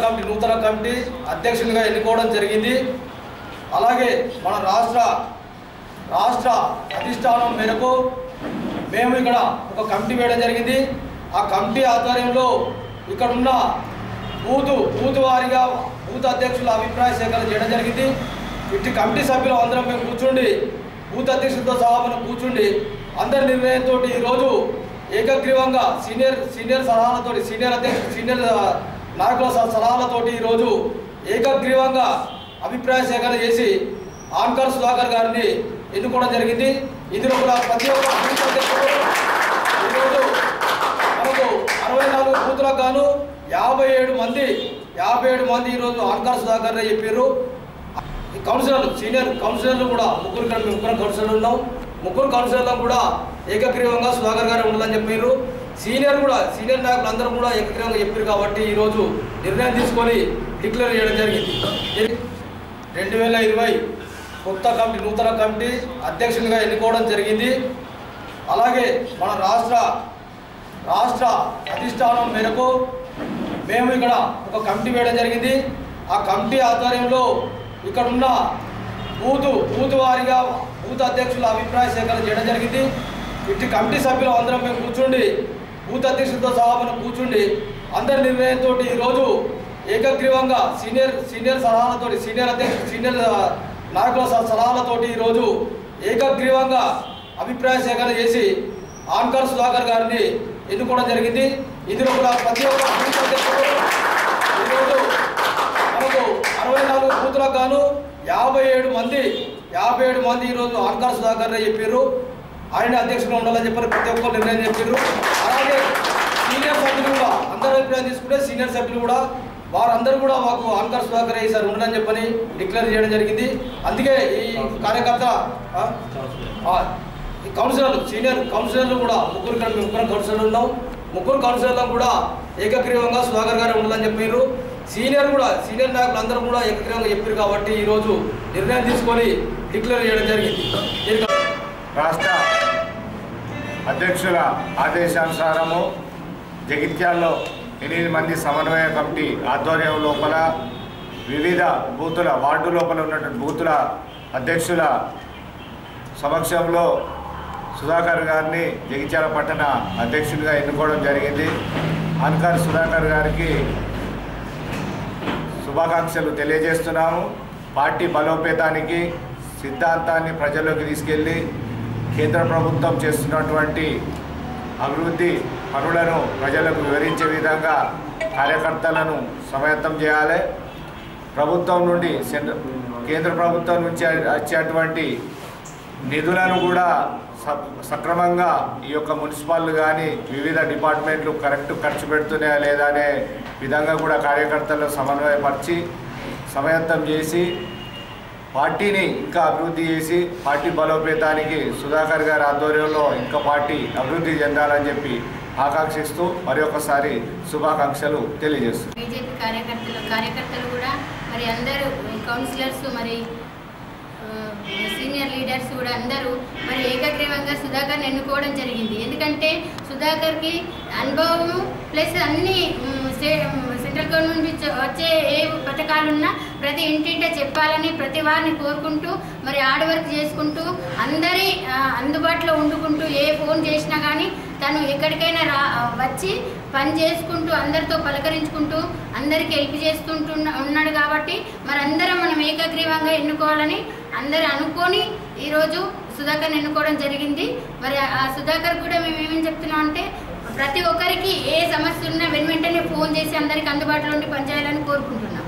Committee నూతన committee అధ్యక్షునిగా ఎన్నుకోవడం జరిగింది అలాగే మన రాష్ట్ర రాష్ట్ర అధిష్టానం మేరకు మేము ఇక్కడ ఒక కమిటీ వేయడం జరిగింది ఆ కమిటీ ఆధ్వర్యంలో ఇక్కడ ఉన్న బూతు బూతు వారిగా బూత్ అధ్యక్షుల అభిప్రాయ సేకరణ చేయడం జరిగింది ఇట్టి కమిటీ సభ్యులు అందరం మేము కూర్చుండి బూత్ అధ్యక్షులతో సహా మనం కూర్చుండి అందరి నిర్ణయంతో ఈరోజు ఏకగ్రీవంగా సీనియర్ సీనియర్ సలహాలతోటి సీనియర్ అధ్యక్ష సీనియర్ ఆ, నాయకుల స- సలహాలతోటి ఈరోజు ఏకగ్రీవంగా అభిప్రాయ సేకరణ చేసి ఆన్కర్ సుధాకర్ గారిని ఎన్నుకోవడం జరిగింది ఇందులో కూడా ప్రతి ఒక్క బూత్ అధ్యక్షుడు ఈరోజు మనకు అరవై నాలుగు బూతులకు గాను యాభై ఏడు మంది యాభై ఏడు మంది ఈరోజు ఆన్కర్ సుధాకర్ చెప్పారు ఈ కౌన్సిలర్లు సీనియర్ కౌన్సిలర్లు కూడా ముగ్గురు ఇక్కడ మేము ముగ్గురు కౌన్సిలర్లు ఉన్నాం ముగ్గురు కౌన్సిలర్లను కూడా ఏకగ్రీవంగా సుధాకర్ గారు ఉండాలని చెప్పారు సీనియర్ కూడా సీనియర్ నాయకులు అందరూ కూడా ఏకగ్రీవంగా చెప్పారు కాబట్టి ఈరోజు నిర్ణయం తీసుకొని డిక్లేర్ చేయడం జరిగింది రెండు వేల ఇరవై కొత్త కమిటీ నూతన కమిటీ అధ్యక్షునిగా ఎన్నుకోవడం జరిగింది అలాగే మన రాష్ట్ర రాష్ట్ర అధిష్టానం మేరకు మేము ఇక్కడ ఒక కమిటీ వేయడం జరిగింది ఆ కమిటీ ఆధ్వర్యంలో ఇక్కడ ఉన్న బూతు బూతు వారిగా బూత్ అధ్యక్షుల అభిప్రాయ సేకరణ చేయడం జరిగింది ఇట్టి కమిటీ సభ్యులు అందరం మేము కూర్చుండి బూత్ అధ్యక్షులతో సహా మనం కూర్చుండి అందరి నిర్ణయంతో ఈరోజు ఏకగ్రీవంగా సీనియర్ సీనియర్ సలహాలతోటి సీనియర్ అధ్యక్ష సీనియర్ ఆ, నాయకుల స- సలహాలతోటి ఈరోజు ఏకగ్రీవంగా అభిప్రాయ సేకరణ చేసి ఆన్కర్ సుధాకర్ గారిని ఎన్నుకోవడం జరిగింది ఇందులో కూడా ప్రతి ఒక్క బూత్ అధ్యక్షుడు ఈరోజు మనకు అరవై నాలుగు బూతులకు గాను యాభై ఏడు మంది యాభై ఏడు మంది ఈరోజు ఆన్కర్ సుధాకర్ చెప్పారు ఆయన అధ్యక్షులు ఉండాలని చెప్పి ప్రతి ఒక్కరు నిర్ణయం చెప్పారు అలాగే సీనియర్ సభ్యులు కూడా అందరూ అభిప్రాయం తీసుకుంటే సీనియర్ సభ్యులు కూడా వారందరూ కూడా మాకు ఆన్కర్ సుధాకర్ ఈసారి ఉండదని చెప్పని డిక్లేర్ చేయడం జరిగింది అందుకే ఈ కార్యకర్త ఆ? ఆ, ఈ కౌన్సిలర్లు సీనియర్ కౌన్సిలర్లు కూడా ముగ్గురు ఇక్కడ మేము ముగ్గురు కౌన్సిలర్లు ఉన్నాం ముగ్గురు కౌన్సిలర్లను కూడా ఏకగ్రీవంగా సుధాకర్ గారు ఉండాలని చెప్పారు సీనియర్ కూడా సీనియర్ నాయకులు అందరూ కూడా ఏకగ్రీవంగా చెప్పారు కాబట్టి ఈరోజు నిర్ణయం తీసుకొని డిక్లేర్ చేయడం జరిగింది దీనికి రాష్ట్ర అధ్యక్షుల ఆదేశానుసారము జగిత్యాల్లో ఎనిమిది మంది సమన్వయ కమిటీ ఆధ్వర్యం లోపల వివిధ బూతుల వార్డు లోపల ఉన్నటువంటి బూతుల అధ్యక్షుల సమక్షంలో సుధాకర్ గారిని జగిత్యాల పట్టణ అధ్యక్షుడిగా ఎన్నుకోవడం జరిగింది అన్కర్ సుధాకర్ గారికి శుభాకాంక్షలు తెలియజేస్తున్నాము పార్టీ బలోపేతానికి సిద్ధాంతాన్ని ప్రజల్లోకి తీసుకెళ్ళి కేంద్ర ప్రభుత్వం చేస్తున్నటువంటి అభివృద్ధి పనులను ప్రజలకు వివరించే విధంగా కార్యకర్తలను సమయత్తం చేయాలి ప్రభుత్వం నుండి సెంట్ర- కేంద్ర ప్రభుత్వం నుంచి వచ్చేటువంటి నిధులను కూడా స- సక్రమంగా ఈ యొక్క మున్సిపల్ కానీ వివిధ డిపార్ట్మెంట్లు కరెక్ట్ ఖర్చు పెడుతున్నాయా లేదా అనే విధంగా కూడా కార్యకర్తలను సమన్వయపరిచి సమయత్తం చేసి పార్టీని ఇంకా అభివృద్ధి చేసి పార్టీ బలోపేతానికి సుధాకర్ గారి ఆధ్వర్యంలో ఇంకా పార్టీ అభివృద్ధి చెందాలని చెప్పి ఆకాంక్షిస్తూ మరి ఒకసారి శుభాకాంక్షలు తెలియజేస్తున్నాను బీజేపీ కార్యకర్తలు కార్యకర్తలు కూడా మరి అందరూ కౌన్సిలర్స్ మరి ఆ, సీనియర్ లీడర్స్ కూడా అందరూ మరి ఏకగ్రీవంగా సుధాకర్ని ఎన్నుకోవడం జరిగింది ఎందుకంటే సుధాకర్కి అనుభవం ప్లస్ అన్ని మ్, స్టే- మ్, సెంట్రల్ గవర్నమెంట్ నుంచి వచ్చే ఏ పథకాలున్నా ప్రతి ఇంటింట చెప్పాలని ప్రతి వారిని కోరుకుంటూ మరి హార్డ్ వర్క్ చేసుకుంటూ అందరి ఆ, అందుబాటులో ఉండుకుంటూ ఏ ఫోన్ చేసినా కానీ తను ఎక్కడికైనా రా వచ్చి పని చేసుకుంటూ అందరితో పలకరించుకుంటూ అందరికి హెల్ప్ చేస్తుంటూ ఉన్నాడు కాబట్టి మరి అందరం మనం ఏకగ్రీవంగా ఎన్నుకోవాలని అందరు అనుకొని ఈరోజు సుధాకర్ ఎన్నుకోవడం జరిగింది మరి ఆ- ఆ సుధాకర్ కూడా మేము ఏమేమి చెప్తున్నాం అంటే ప్రతి ఒక్కరికి ఏ సమస్య ఉన్నా వెను వెంటనే ఫోన్ చేసి అందరికి అందుబాటులో ఉండి పనిచేయాలని కోరుకుంటున్నాం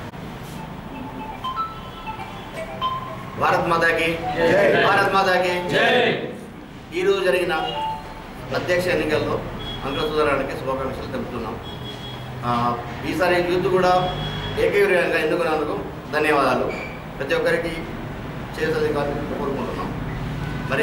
భారత్ మాతాకి జై. భారత్ మాతాకి జై ఈరోజు జరిగిన అధ్యక్ష ఎన్నికల్లో అంకుల సుధారానికి శుభాకాంక్షలు తెలుపుతున్నాం ఆ, ఈసారి యూత్ కూడా ఏకీవ్యంగా ఎన్నుకున్నందుకు ధన్యవాదాలు ప్రతి ఒక్కరికి చేసేది కోరుకుంటున్నాం మరి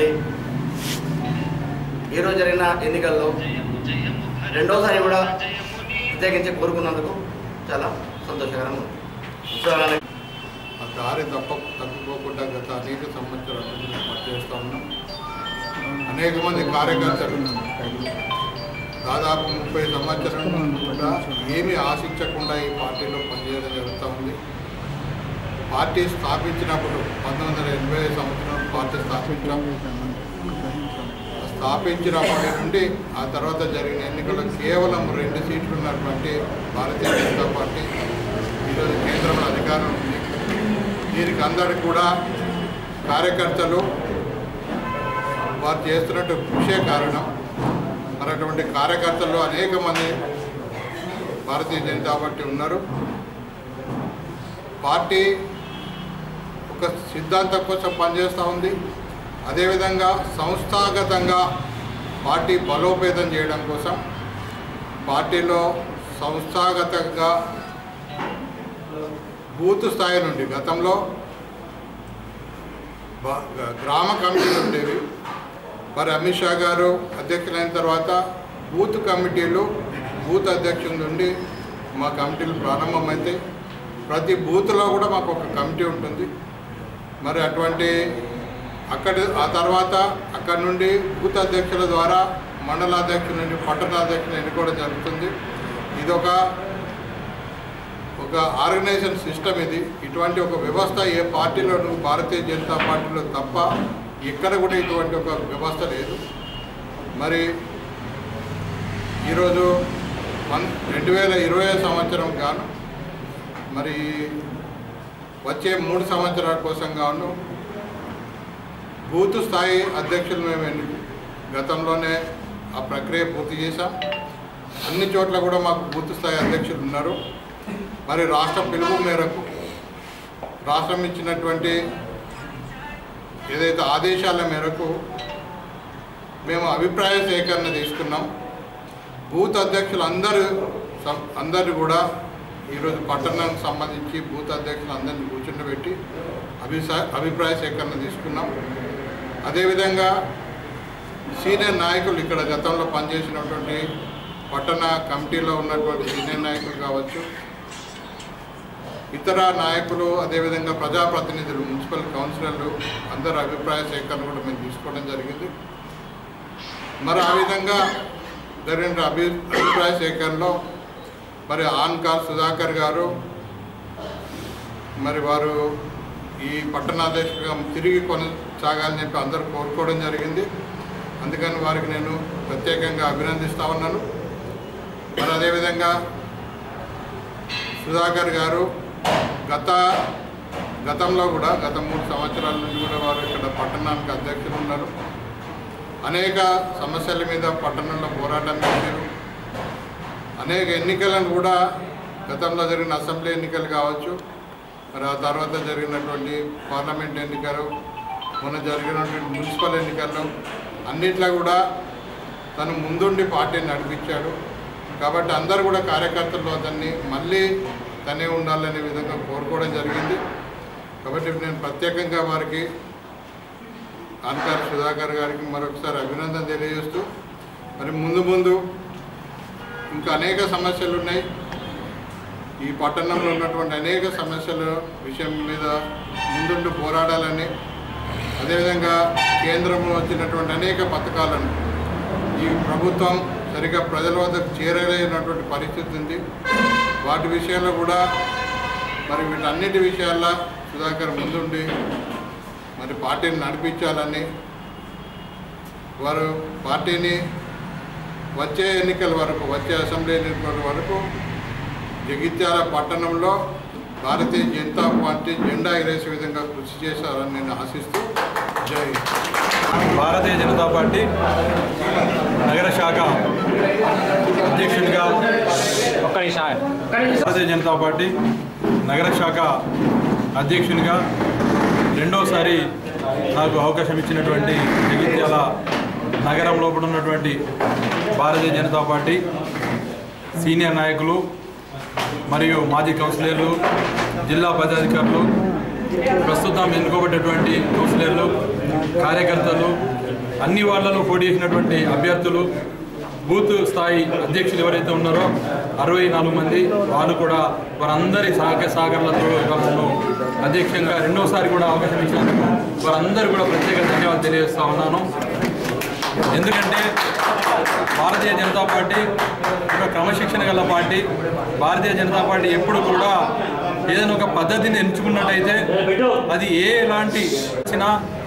ఈరోజు జరిగిన ఎన్నికల్లో రెండోసారి కూడా ప్రత్యేకించి కోరుకున్నందుకు చాలా సంతోషకరంగా ఉంది సుధారానికి ఆ దారి తప్ప తప్పిపోకుండా గత అనేక సంవత్సరాల నుంచి మేము పనిచేస్తూ ఉన్నాం అనేక మంది కార్యకర్తలు దాదాపు ముప్పై సంవత్సరం నుండి కూడా ఏమీ ఆశించకుండా ఈ పార్టీలో పనిచేయడం జరుగుతూ ఉంది పార్టీ స్థాపించినప్పుడు పంతొమ్మిది వందల ఎనభై సంవత్సరం పార్టీ స్థాపించాం స్థాపించినప్పటి నుండి ఆ తర్వాత జరిగిన ఎన్నికల్లో కేవలం రెండు సీట్లు ఉన్నటువంటి భారతీయ జనతా పార్టీ ఈరోజు కేంద్రంలో అధికారం ఉంది దీనికి అందరికి కూడా కార్యకర్తలు వారు చేస్తున్నట్టు కృషే కారణం మరి అటువంటి కార్యకర్తలు అనేక మంది భారతీయ జనతా పార్టీ ఉన్నారు పార్టీ ఒక సిద్ధాంతం కోసం పనిచేస్తూ ఉంది అదేవిధంగా సంస్థాగతంగా పార్టీ బలోపేతం చేయడం కోసం పార్టీలో సంస్థాగతంగా బూత్ స్థాయి నుండి గతంలో బ- గ- గ్రామ కమిటీలు ఉండేవి మరి అమిత్ షా గారు అధ్యక్షులైన తర్వాత బూత్ కమిటీలు బూత్ అధ్యక్షుల నుండి మా కమిటీలు ప్రారంభమైతాయి ప్రతి బూత్లో కూడా మాకు ఒక కమిటీ ఉంటుంది మరి అటువంటి అక్కడ ఆ తర్వాత అక్కడ నుండి బూత్ అధ్యక్షుల ద్వారా మండలాధ్యక్షుల నుండి పట్టణాధ్యక్షులు ఎన్నుకోవడం జరుగుతుంది ఇది ఒక ఒక ఆర్గనైజేషన్ సిస్టమ్ ఇది ఇటువంటి ఒక వ్యవస్థ ఏ పార్టీలోనూ భారతీయ జనతా పార్టీలో తప్ప ఎక్కడ కూడా ఇటువంటి ఒక వ్యవస్థ లేదు మరి ఈరోజు వన్ రెండు వేల ఇరవై సంవత్సరం గాను మరి వచ్చే మూడు సంవత్సరాల కోసం గాను బూత్ స్థాయి అధ్యక్షులు మేము ఎన్ని గతంలోనే ఆ ప్రక్రియ పూర్తి చేశాం అన్ని చోట్ల కూడా మాకు బూత్ స్థాయి అధ్యక్షులు ఉన్నారు మరి రాష్ట్ర పిలుపు మేరకు రాష్ట్రం ఇచ్చినటువంటి ఏదైతే ఆదేశాల మేరకు మేము అభిప్రాయ సేకరణ తీసుకున్నాం బూత్ అధ్యక్షులు అందరూ సం- అందరూ కూడా ఈరోజు పట్టణానికి సంబంధించి బూత్ అధ్యక్షులు అందరినీ కూర్చుండబెట్టి అభిసా అభిప్రాయ సేకరణ తీసుకున్నాం అదేవిధంగా సీనియర్ నాయకులు ఇక్కడ గతంలో పనిచేసినటువంటి పట్టణ కమిటీలో ఉన్నటువంటి సీనియర్ నాయకులు కావచ్చు ఇతర నాయకులు అదేవిధంగా ప్రజాప్రతినిధులు మున్సిపల్ కౌన్సిలర్లు అందరి అభిప్రాయ సేకరణ కూడా మేము తీసుకోవడం జరిగింది మరి ఆ విధంగా జరిగిన అభి అభిప్రాయ సేకరణలో మరి ఆన్కార్ సుధాకర్ గారు మరి వారు ఈ పట్టణాధ్యక్షుడిగా తిరిగి కొనసాగాలని చెప్పి అందరూ కోరుకోవడం జరిగింది అందుకని వారికి నేను ప్రత్యేకంగా అభినందిస్తా ఉన్నాను మరి అదేవిధంగా సుధాకర్ గారు గత గతంలో కూడా గత మూడు సంవత్సరాల నుండి కూడా వారు ఇక్కడ పట్టణానికి అధ్యక్షులు ఉన్నారు అనేక సమస్యల మీద పట్టణంలో పోరాటం చేశారు అనేక ఎన్నికలను కూడా గతంలో జరిగిన అసెంబ్లీ ఎన్నికలు కావచ్చు మరి ఆ తర్వాత జరిగినటువంటి పార్లమెంట్ ఎన్నికలు మొన్న జరిగినటువంటి మున్సిపల్ ఎన్నికల్లో అన్నిట్లో కూడా తను ముందుండి పార్టీని నడిపించాడు కాబట్టి అందరూ కూడా కార్యకర్తలు అతన్ని మళ్ళీ తనే ఉండాలనే విధంగా కోరుకోవడం జరిగింది కాబట్టి నేను ప్రత్యేకంగా వారికి ఆన్కార్ సుధాకర్ గారికి మరొకసారి అభినందన తెలియజేస్తూ మరి ముందు ముందు ఇంకా అనేక సమస్యలు ఉన్నాయి ఈ పట్టణంలో ఉన్నటువంటి అనేక సమస్యల విషయం మీద ముందుండి పోరాడాలని అదేవిధంగా కేంద్రంలో వచ్చినటువంటి అనేక పథకాలను ఈ ప్రభుత్వం సరిగా ప్రజల వద్దకు చేరలేనటువంటి పరిస్థితి ఉంది వాటి విషయంలో కూడా మరి వీటన్నిటి విషయాల్లో సుధాకర్ ముందుండి మరి పార్టీని నడిపించాలని వారు పార్టీని వచ్చే ఎన్నికల వరకు వచ్చే అసెంబ్లీ ఎన్నికల వరకు జగిత్యాల పట్టణంలో భారతీయ జనతా పార్టీ జెండా ఎగరేసే విధంగా కృషి చేశారని నేను ఆశిస్తూ జై హింద్. భారతీయ జనతా పార్టీ నగర శాఖ అధ్యక్షుడిగా భారతీయ జనతా పార్టీ నగర శాఖ అధ్యక్షునిగా రెండోసారి నాకు అవకాశం ఇచ్చినటువంటి జగిత్యాల నగరం లోపల ఉన్నటువంటి భారతీయ జనతా పార్టీ సీనియర్ నాయకులు మరియు మాజీ కౌన్సిలర్లు జిల్లా పదాధికారులు ప్రస్తుతం ఎన్నుకోబడ్డటువంటి కౌన్సిలర్లు కార్యకర్తలు అన్ని వాళ్ళలో పోటీ చేసినటువంటి అభ్యర్థులు బూత్ స్థాయి అధ్యక్షులు ఎవరైతే ఉన్నారో అరవై నాలుగు మంది వాళ్ళు కూడా వారందరి సహక సహకారాలతో వాళ్ళను అధ్యక్షంగా రెండోసారి కూడా అవకాశం ఇచ్చినందుకు వారందరూ కూడా ప్రత్యేక ధన్యవాదాలు తెలియజేస్తా ఉన్నాను ఎందుకంటే భారతీయ జనతా పార్టీ ఒక క్రమశిక్షణ గల పార్టీ భారతీయ జనతా పార్టీ ఎప్పుడు కూడా ఏదైనా ఒక పద్ధతిని ఎంచుకున్నట్టయితే అది ఏ ఎలాంటి చిన్న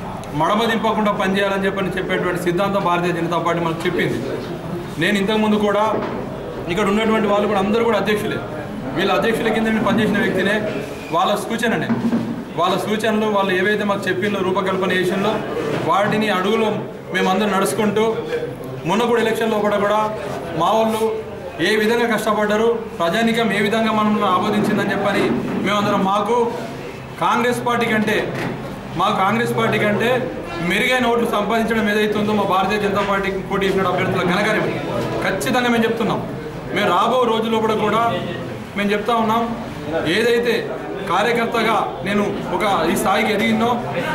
మడమ దింపకుండా పనిచేయాలని చెప్పని చెప్పేటువంటి సిద్ధాంతం భారతీయ జనతా పార్టీ మనకు చెప్పింది నేను ఇంతకుముందు కూడా ఇక్కడ ఉన్నటువంటి వాళ్ళు కూడా అందరూ కూడా అధ్యక్షులే వీళ్ళ అధ్యక్షుల కింద నేను పనిచేసిన వ్యక్తినే వాళ్ళ సూచననే వాళ్ళ సూచనలు వాళ్ళు ఏవైతే మాకు చెప్పిందో రూపకల్పన చేసిందో వాటిని అడుగులో మేమందరం నడుచుకుంటూ మొన్న కూడా ఎలక్షన్లో కూడా కూడా మా వాళ్ళు ఏ విధంగా కష్టపడ్డారు ప్రజానికం ఏ విధంగా మనం ఆమోదించిందని చెప్పని మేమందరం మాకు కాంగ్రెస్ పార్టీ కంటే మా కాంగ్రెస్ పార్టీ కంటే మెరుగైన ఓట్లు సంపాదించడం ఏదైతుందో మా భారతీయ జనతా పార్టీకి పోటీ చేసిన అభ్యర్థుల ఘనకార్యం ఖచ్చితంగా మేము చెప్తున్నాం మేము రాబో రోజుల్లో కూడా కూడా మేము చెప్తా ఉన్నాం ఏదైతే కార్యకర్తగా నేను ఒక ఈ స్థాయికి ఎదిగినో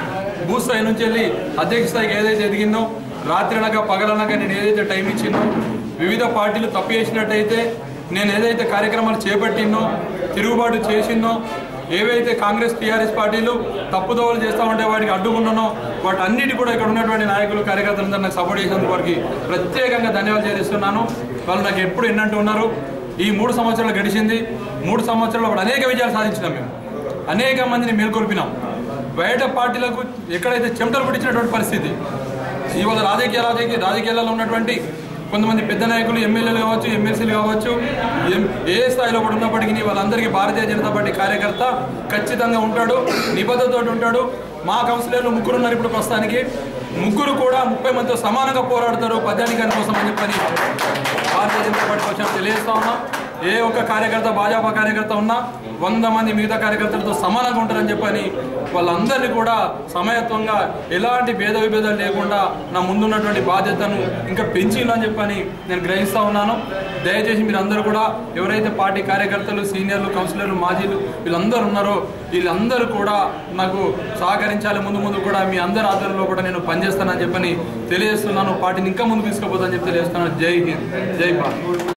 భూ స్థాయి నుంచి వెళ్ళి అధ్యక్ష స్థాయికి ఏదైతే ఎదిగినో రాత్రి అనగా పగలనగా నేను ఏదైతే టైం ఇచ్చినో వివిధ పార్టీలు తప్పు చేసినట్టయితే నేను ఏదైతే కార్యక్రమాలు చేపట్టినో తిరుగుబాటు చేసినో ఏవైతే కాంగ్రెస్ టీఆర్ఎస్ పార్టీలు తప్పుదోవలు చేస్తూ ఉంటే వాటికి అడ్డుకున్నానో వాటన్నిటి కూడా ఇక్కడ ఉన్నటువంటి నాయకులు కార్యకర్తలందరూ నాకు సపోర్ట్ చేసినందుకు వారికి ప్రత్యేకంగా ధన్యవాదాలు చేస్తున్నాను వాళ్ళు నాకు ఎప్పుడు ఎన్నంటూ ఉన్నారు ఈ మూడు సంవత్సరాలు గడిచింది మూడు సంవత్సరాల్లో కూడా అనేక విజయాలు సాధించినాం మేము అనేక మందిని మేల్కొల్పినాం బయట పార్టీలకు ఎక్కడైతే చెమటలు పట్టించినటువంటి పరిస్థితి ఇవాళ రాజకీయ రాజకీయ రాజకీయాలలో ఉన్నటువంటి కొంతమంది పెద్ద నాయకులు ఎమ్మెల్యేలు కావచ్చు ఎమ్మెల్సీలు కావచ్చు ఎం- ఏ స్థాయిలో కూడా ఉన్నప్పటికీ వాళ్ళందరికీ భారతీయ జనతా పార్టీ కార్యకర్త ఖచ్చితంగా ఉంటాడు నిబద్ధతతో ఉంటాడు మా కౌన్సిలర్లు ముగ్గురు ఉన్నారు ఇప్పుడు ప్రస్తుతానికి ముగ్గురు కూడా ముప్పై మందితో సమానంగా పోరాడతారు పద్యానికాని కోసం అని చెప్పని భారతీయ జనతా పార్టీ కోసం తెలియజేస్తా ఉన్నాం ఏ ఒక్క కార్యకర్త భాజపా కార్యకర్త ఉన్నా వంద మంది మిగతా కార్యకర్తలతో సమానంగా ఉంటారని చెప్పని వాళ్ళందరినీ కూడా సమయత్వంగా ఎలాంటి భేద విభేదాలు లేకుండా నా ముందున్నటువంటి బాధ్యతను ఇంకా పెంచిందని చెప్పని నేను గ్రహిస్తా ఉన్నాను దయచేసి మీరు అందరూ కూడా ఎవరైతే పార్టీ కార్యకర్తలు సీనియర్లు కౌన్సిలర్లు మాజీలు వీళ్ళందరూ ఉన్నారో వీళ్ళందరూ కూడా నాకు సహకరించాలి ముందు ముందు కూడా మీ అందరి ఆధ్వర్యంలో కూడా నేను పనిచేస్తానని చెప్పని తెలియజేస్తున్నాను పార్టీని ఇంకా ముందుకు తీసుకుపోతానని చెప్పి తెలియజేస్తున్నాను జై హింద్ జై భారత్